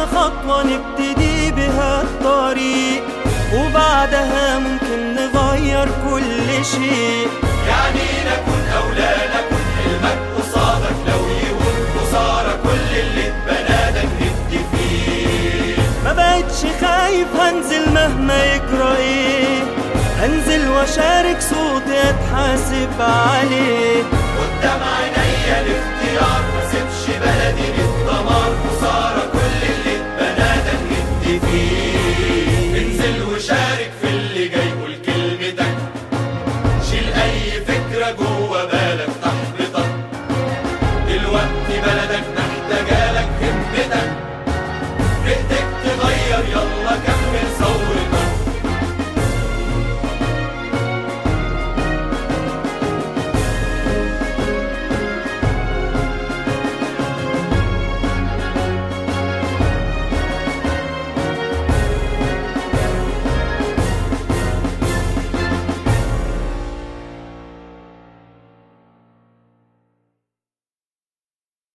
خطوة نبتدي بها الطريق وبعدها ممكن نغير كل شيء يعني نكون أو لا نكون حلمك قصادك لو يهون خسارة كل اللي اتبنى ده نهد فيه ما بقتش خايف هنزل مهما يجرى ايه هنزل واشارك صوتي اتحاسب عليه قدام عينيا الاختيار ما سيبش بلدي للدمار خسارة كل اللي اتبنى ده نهد فيه انزل وشارك في اللي جاي قول كلمتك شيل أي فكرة جوه بالك تحبطك دلوقتي بلدك محتاجة